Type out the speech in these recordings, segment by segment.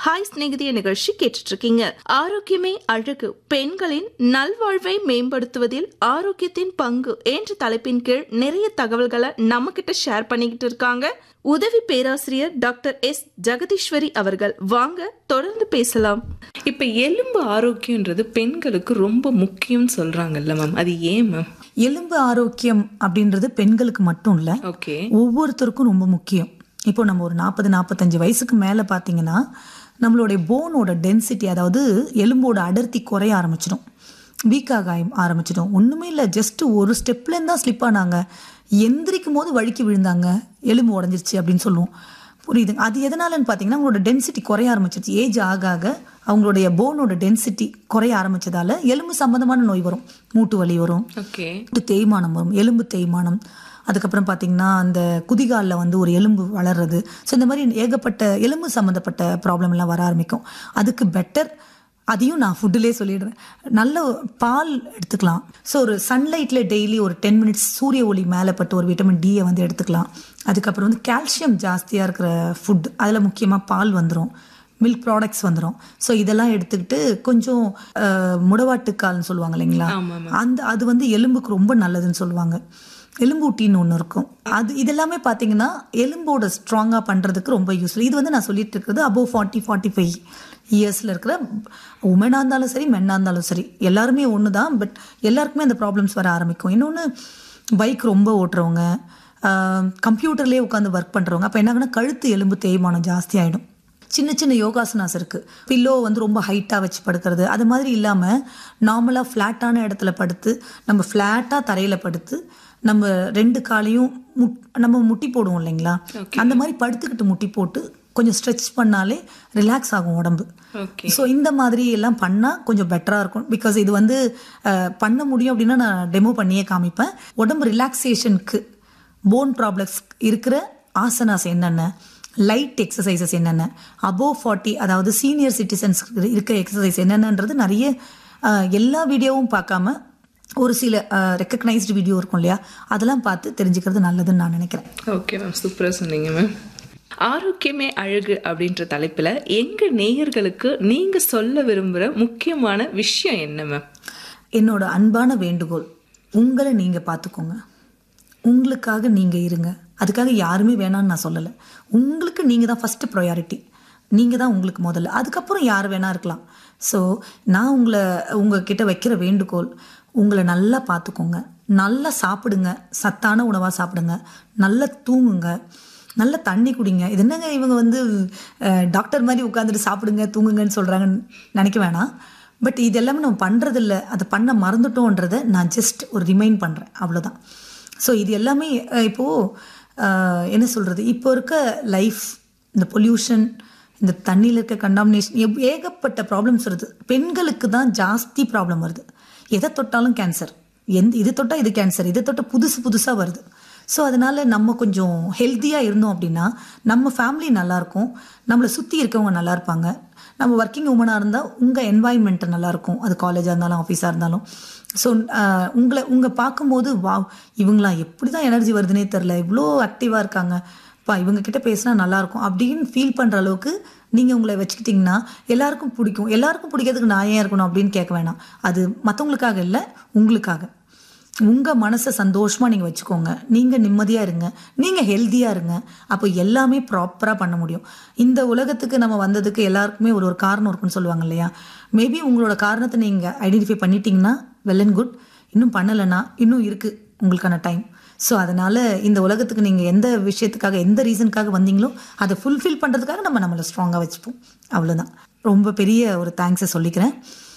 hi ஸ்நேகிதிய நிகழ்ச்சி கேட்டுட்டு இருக்கீங்க ஆரோக்கியமே அழகு பெண்களின் நல்வாழ்வை மேம்படுத்துவதில் ஆரோக்கியத்தின் பங்கு என்ற தலைப்பின் கீழ் நிறைய தகவல்களை நம்ம கிட்ட ஷேர் பண்ணிக்கிட்டு இருக்காங்க உதவி பேராசிரியர் டாக்டர் எஸ் ஜெகதீஸ்வரி அவர்கள் வாங்க தொடர்ந்து பேசலாம் இப்ப எலும்பு ஆரோக்கியம்ன்றது பெண்களுக்கு ரொம்ப முக்கியம்னு சொல்றாங்கல்ல மேம் அது ஏன் மேம் எலும்பு ஆரோக்கியம் அப்படின்றது பெண்களுக்கு மட்டும் இல்ல ஓகே ஒவ்வொருத்தருக்கும் ரொம்ப முக்கியம் இப்போ நம்ம ஒரு நாற்பது நாற்பத்தஞ்சு வயசுக்கு மேலே பார்த்தீங்கன்னா நம்மளுடைய போனோட டென்சிட்டி அதாவது எலும்போட அடர்த்தி குறைய ஆரம்பிச்சிடும் வீக்காக ஆரம்பிச்சிடும் ஒன்றுமே இல்லை ஜஸ்ட் ஒரு ஸ்டெப்லேருந்து தான் ஸ்லிப் ஆனாங்க எந்திரிக்கும் போது வழுக்கி விழுந்தாங்க எலும்பு உடஞ்சிருச்சு அப்படின்னு சொல்லுவோம் புரியுது அது எதனாலன்னு பார்த்தீங்கன்னா அவங்களோட டென்சிட்டி குறைய ஆரம்பிச்சிருச்சு ஏஜ் ஆக ஆக அவங்களுடைய போனோட டென்சிட்டி குறைய ஆரம்பிச்சதால எலும்பு சம்பந்தமான நோய் வரும் மூட்டு வலி வரும் ஓகே மூட்டு தேய்மானம் வரும் எலும்பு தேய்மானம் அதுக்கப்புறம் பார்த்தீங்கன்னா அந்த குதிகாலில் வந்து ஒரு எலும்பு வளர்றது ஸோ இந்த மாதிரி ஏகப்பட்ட எலும்பு சம்மந்தப்பட்ட ப்ராப்ளம் எல்லாம் வர ஆரம்பிக்கும் அதுக்கு பெட்டர் அதையும் நான் ஃபுட்டுலேயே சொல்லிடுறேன் நல்ல பால் எடுத்துக்கலாம் ஸோ ஒரு சன்லைட்டில் டெய்லி ஒரு டென் மினிட்ஸ் சூரிய ஒளி மேலே பட்டு ஒரு விட்டமின் டியை வந்து எடுத்துக்கலாம் அதுக்கப்புறம் வந்து கால்சியம் ஜாஸ்தியாக இருக்கிற ஃபுட் அதில் முக்கியமாக பால் வந்துடும் மில்க் ப்ராடக்ட்ஸ் வந்துடும் ஸோ இதெல்லாம் எடுத்துக்கிட்டு கொஞ்சம் அஹ், முடவாட்டுக்கால்னு சொல்லுவாங்க இல்லைங்களா அந்த அது வந்து எலும்புக்கு ரொம்ப நல்லதுன்னு சொல்லுவாங்க எலும்பூட்டின்னு ஒன்று இருக்கும் அது இதெல்லாமே பார்த்தீங்கன்னா எலும்போட ஸ்ட்ராங்காக பண்ணுறதுக்கு ரொம்ப யூஸ்ஃபுல் இது வந்து நான் சொல்லிட்டு இருக்கிறது அபோவ் ஃபார்ட்டி ஃபார்ட்டி ஃபைவ் இயர்ஸில் இருக்கிற உமனாக இருந்தாலும் சரி மென்னாக இருந்தாலும் சரி எல்லாருமே ஒன்று தான் பட் எல்லாருக்குமே அந்த ப்ராப்ளம்ஸ் வர ஆரம்பிக்கும் இன்னொன்று பைக் ரொம்ப ஓட்டுறவங்க கம்ப்யூட்டர்லேயே உட்காந்து ஒர்க் பண்ணுறவங்க அப்போ என்னாகன்னா கழுத்து எலும்பு தேய்மானம் ஜாஸ்தி ஆகிடும் சின்ன சின்ன யோகாசனாஸ் இருக்கு பில்லோ வந்து ரொம்ப ஹைட்டாக வச்சு படுக்கிறது அது மாதிரி இல்லாமல் நார்மலாக ஃப்ளாட்டான இடத்துல படுத்து நம்ம ஃப்ளாட்டாக தரையில் படுத்து நம்ம ரெண்டு காலையும் முட் நம்ம முட்டி போடுவோம் இல்லைங்களா அந்த மாதிரி படுத்துக்கிட்டு முட்டி போட்டு கொஞ்சம் ஸ்ட்ரெச் பண்ணாலே ரிலாக்ஸ் ஆகும் உடம்பு ஓகே ஸோ இந்த மாதிரி எல்லாம் பண்ணால் கொஞ்சம் பெட்டராக இருக்கும் பிகாஸ் இது வந்து அஹ், பண்ண முடியும் அப்படின்னா நான் டெமோ பண்ணியே காமிப்பேன் உடம்பு ரிலாக்ஸேஷனுக்கு போன் ப்ராப்ளம்ஸ் இருக்கிற ஆசனாஸ் என்னென்ன லைட் எக்ஸசைசஸ் என்னென்ன அபோவ் ஃபார்ட்டி அதாவது சீனியர் சிட்டிசன்ஸ் இருக்க எக்ஸசைஸ் என்னென்னன்றது நிறைய அஹ், எல்லா வீடியோவும் பார்க்காம ஒரு சில ரெக்கக்னைஸ்டு வீடியோ இருக்கும் இல்லையா அதெல்லாம் பார்த்து தெரிஞ்சுக்கிறது நல்லதுன்னு நான் நினைக்கிறேன் ஓகே மேம் சூப்பராக சொன்னீங்க மேம் ஆரோக்கியமே அழகு அப்படின்ற தலைப்பில் எங்கள் நேயர்களுக்கு நீங்கள் சொல்ல விரும்புகிற முக்கியமான விஷயம் என்ன மேம் என்னோட அன்பான வேண்டுகோள் உங்களை நீங்கள் பார்த்துக்கோங்க உங்களுக்காக நீங்கள் இருங்க அதுக்காக யாருமே வேணாம்னு நான் சொல்லலை உங்களுக்கு நீங்கள் தான் ஃபஸ்ட்டு ப்ரையாரிட்டி நீங்கள் தான் உங்களுக்கு முதல்ல அதுக்கப்புறம் யார் வேணா இருக்கலாம் ஸோ நான் உங்களை உங்ககிட்ட வைக்கிற வேண்டுகோள் உங்களை நல்லா பார்த்துக்கோங்க நல்லா சாப்பிடுங்க சத்தான உணவாக சாப்பிடுங்க நல்லா தூங்குங்க நல்ல தண்ணி குடிங்க இது என்னங்க இவங்க வந்து அஹ், டாக்டர் மாதிரி உட்காந்துட்டு சாப்பிடுங்க தூங்குங்கன்னு சொல்கிறாங்கன்னு நினைக்க வேணாம் பட் இது எல்லாமே நம்ம பண்ணுறதில்ல அதை பண்ண மறந்துட்டோன்றதை நான் ஜஸ்ட் ஒரு ரிமைண்ட் பண்ணுறேன் அவ்வளோதான் ஸோ இது எல்லாமே அஹ், இப்போது அஹ், என்ன சொல்கிறது இப்போ இருக்க லைஃப் இந்த பொல்யூஷன் இந்த தண்ணியில் இருக்க கண்டாமினேஷன் எப் ஏகப்பட்ட ப்ராப்ளம்ஸ் வருது பெண்களுக்கு தான் ஜாஸ்தி ப்ராப்ளம் வருது எதை தொட்டாலும் கேன்சர் எந்த இது தொட்டால் இது கேன்சர் இதை தொட்டால் புதுசு புதுசாக வருது ஸோ அதனால நம்ம கொஞ்சம் ஹெல்த்தியாக இருந்தோம் அப்படின்னா நம்ம ஃபேமிலி நல்லாயிருக்கும் நம்மளை சுற்றி இருக்கவங்க நல்லா இருப்பாங்க நம்ம ஒர்க்கிங் உமனாக இருந்தால் உங்கள் என்வாயன்மெண்ட் நல்லாயிருக்கும் அது காலேஜாக இருந்தாலும் ஆஃபீஸாக இருந்தாலும் ஸோ உங்களை உங்கள் பார்க்கும்போது வா இவங்களாம் எப்படி தான் எனர்ஜி வருதுன்னே தெரில இவ்வளோ ஆக்டிவாக இருக்காங்க பா இவங்க கிட்ட பேசினா நல்லா இருக்கும் அப்படின்னு ஃபீல் பண்ணுற அளவுக்கு நீங்கள் உங்களை வச்சுக்கிட்டிங்கன்னா எல்லாருக்கும் பிடிக்கும் எல்லாருக்கும் பிடிக்கிறதுக்கு நான் ஏன் இருக்கணும் அப்படின்னு கேட்க வேணாம் அது மற்றவங்களுக்காக இல்லை உங்களுக்காக உங்கள் மனசை சந்தோஷமாக நீங்கள் வச்சுக்கோங்க நீங்கள் நிம்மதியாக இருங்க நீங்கள் ஹெல்த்தியாக இருங்க அப்போ எல்லாமே ப்ராப்பராக பண்ண முடியும் இந்த உலகத்துக்கு நம்ம வந்ததுக்கு எல்லாருக்குமே ஒரு ஒரு காரணம் இருக்குன்னு சொல்லுவாங்க இல்லையா மேபி உங்களோட காரணத்தை நீங்கள் ஐடென்டிஃபை பண்ணிட்டீங்கன்னா வெல் அண்ட் குட் இன்னும் பண்ணலைன்னா இன்னும் இருக்குது உங்களுக்கான டைம் ஸோ அதனால் இந்த உலகத்துக்கு நீங்கள் எந்த விஷயத்துக்காக எந்த ரீசனுக்காக வந்தீங்களோ அதை ஃபுல்ஃபில் பண்ணுறதுக்காக நம்ம நம்மளை ஸ்ட்ராங்காக வச்சுப்போம் அவ்வளோதான் ரொம்ப பெரிய ஒரு தேங்க்ஸை சொல்லிக்கிறேன்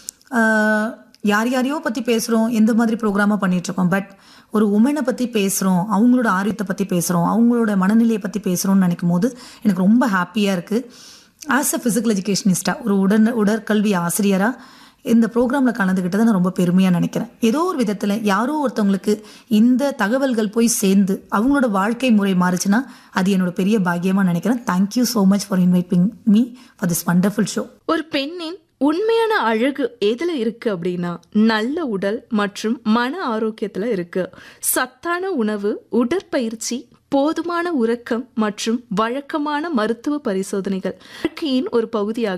ஆஹ் யார் யாரையோ பற்றி பேசுகிறோம் எந்த மாதிரி ப்ரோக்ராமாக பண்ணிகிட்ருக்கோம் பட் ஒரு உமனை பற்றி பேசுகிறோம் அவங்களோட ஆரோக்கியத்தை பற்றி பேசுகிறோம் அவங்களோட மனநிலையை பற்றி பேசுகிறோம்னு நினைக்கும் போது எனக்கு ரொம்ப ஹாப்பியாக இருக்குது ஆஸ் அ ஃபிசிக்கல் எஜுகேஷனிஸ்டாக ஒரு உடன் உடற்கல்வி ஆசிரியராக இந்த ப்ரோக்ராமில் கலந்துக்கிட்டதை நான் ரொம்ப பெருமையாக நினைக்கிறேன் ஏதோ ஒரு விதத்தில் யாரோ ஒருத்தவங்களுக்கு இந்த தகவல்கள் போய் சேர்ந்து அவங்களோட வாழ்க்கை முறை மாறுச்சுன்னா அது என்னோட பெரிய பாக்கியமாக நினைக்கிறேன் thank you so much for inviting me for this wonderful show ஒரு பெண்ணின் உண்மையான அழகு எதுல இருக்கு அப்படின்னா நல்ல உடல் மற்றும் மன ஆரோக்கியத்துல இருக்கு சத்தான உணவு உடற்பயிற்சி போதுமான உறக்கம் மற்றும் வழக்கமான மருத்துவ பரிசோதனைகள் வாழ்க்கையின் ஒரு பகுதியாக